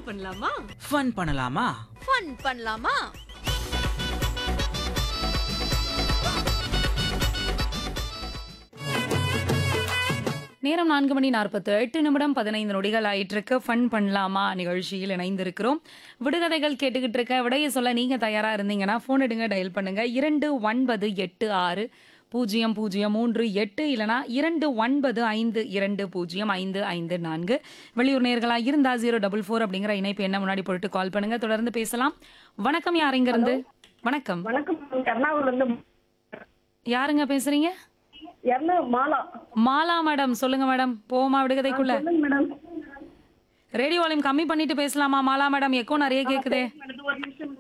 பண்ணலாமா ஃபன் பண்ணலாமா ஃபன் பண்ணலாமா நேரம் நான்கு மணி நாற்பத்து எட்டு நிமிடம் பதினைந்து நொடிகள் ஆயிட்டு இருக்கு ஃபன் பண்ணலாமா நிகழ்ச்சியில் இணைந்திருக்கிறோம் விடுகதைகள் கேட்டுக்கிட்டு இருக்க விடைய சொல்ல நீங்க தயாரா இருந்தீங்கன்னா ஃபோன் எடுங்க டயல் பண்ணுங்க இரண்டு ஒன்பது எட்டு ஆறு பூஜ்ஜியம் பூஜ்ஜியம் மூன்று எட்டு இல்லனா இரண்டு ஒன்பது ஐந்து இரண்டு பூஜ்ஜியம் ஐந்து ஐந்து நான்கு வெளியூர் நேர்களா இருந்தா ஜீரோ டபுள் ஃபோர் அப்படிங்கிற இணைப்பு என்ன முன்னாடி போட்டு கால் பண்ணுங்க தொடர்ந்து பேசலாம் வணக்கம் யார் இங்க இருந்து வணக்கம் வணக்கம் எர்ணாகுளம்ல இருந்து யாருங்க பேசுறீங்க எர்ணா மாலா மாலா மேடம் சொல்லுங்க மேடம் போமா விடுகதைக்குள்ள சொல்லுங்க மேடம் ரேடியோ வால்யூம் கம்மி பண்ணிட்டு பேசலாமா மாலா மேடம் எக்கோ நிறைய கேக்குதே மேடம் ஒரு நிமிஷம்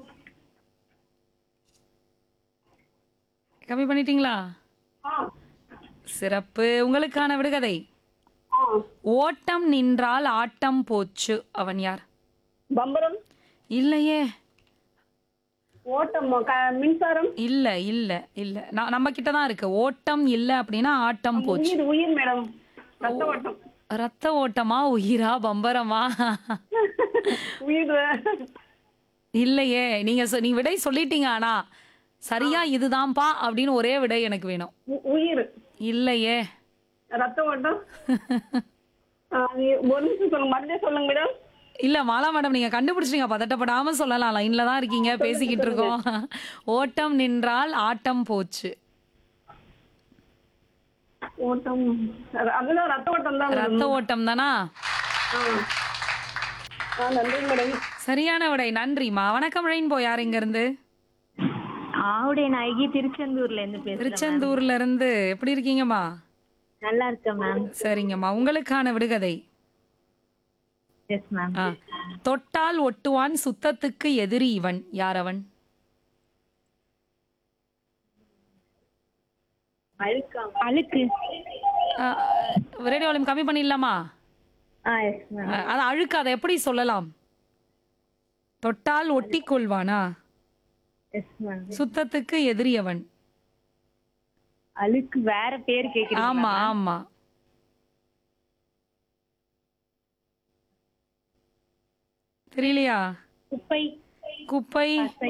கம்மி பண்ணிட்டீங்களா ஆ சிறப்பு உங்களுக்கான விடுகதை ஆ ஓட்டம் நின்றால் ஆட்டம் போச்சு அவன் யார் பம்பரம் இல்லையே ஓட்டம் க- மின்சாரம் இல்ல இல்ல இல்ல நான் நம்ம கிட்ட தான் இருக்கு ஓட்டம் இல்ல அப்படின்னா ஆட்டம் போச்சு உயிர் உயிர் மேடம் ரத்த ஓட்டம் ரத்த ஓட்டமா உயிரா பம்பரமா உயிர் இல்லையே நீங்க சொ- நீங்க விடை சொல்லிட்டீங்க ஆனா சரியா இதுதான்ப்பா அப்படின்னு ஒரே விடை எனக்கு வேணும் உ- உயிர் இல்லையே ரத்த ஓட்டம் ஆ, நீ- ஒரு நிமிஷம் சொல்லுங்க மறுபடியும் சொல்லுங்க மேடம் இல்ல மாலா மேடம் நீங்க கண்டுபிடிச்சிட்டீங்க பதட்டப்படாம சொல்லலாம் லைன்ல தான் இருக்கீங்க பேசிக்கிட்டு இருக்கோம் ஓட்டம் நின்றால் ஆட்டம் போச்சு ஓட்டம் அது- அதுதான் ரத்த ஓட்டம் தான் மேடம். ரத்த ஓட்டம் தானா ஆ. ஆ நன்றி மேடம் சரியான விடை நன்றிமா வணக்கம் ரெயின்போ யார் இங்க இருந்து ஆவுடைய நாயகி திருச்செந்தூர்ல இருந்து பேசுறேன் திருச்செந்தூர்ல இருந்து எப்படி இருக்கீங்கம்மா நல்லா இருக்கேன் மேம் சரிங்கம்மா உங்களுக்கான விடுகதை எஸ் மேம் ஆ. தொட்டால் ஒட்டுவான் சுத்தத்துக்கு எதிரி இவன் யார் அவன் அழுக்கு ரேடியோ வால்யூம் கம்மி பண்ணிடலாமா ஆ எஸ் மேம் அ- அது அழுக்கு அதை எப்படி சொல்லலாம் தொட்டால் ஒட்டி கொள்வானா எஸ் மேம் சுத்தத்துக்கு எதிரி அவன் அழுக்கு வேற பேர் கேக்குறீங்க ஆமா ஆமா தெரியலையா குப்பை குப்பை பசை.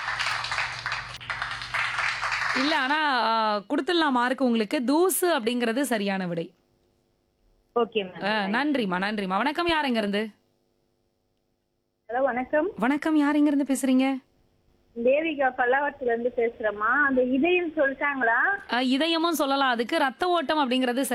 இல்ல ஆனா ஆ, கொடுத்துடலாம் மார்க் உங்களுக்கு தூசு அப்படிங்கிறது சரியான விடை ஓகே மேம் ஆ, நன்றிம்மா நன்றிம்மா வணக்கம் யார் எங்க இருந்து ஹலோ வணக்கம் வணக்கம் யார் எங்க இருந்து பேசுறீங்க தேவிகா பல்லாவரத்துல இருந்து பேசுறேம்மா அந்த இதயம் சொல்லிட்டாங்களா ஆ, இதயமும் சொல்லலாம் அதுக்கு ரத்த ஓட்டம் அப்படிங்கிறது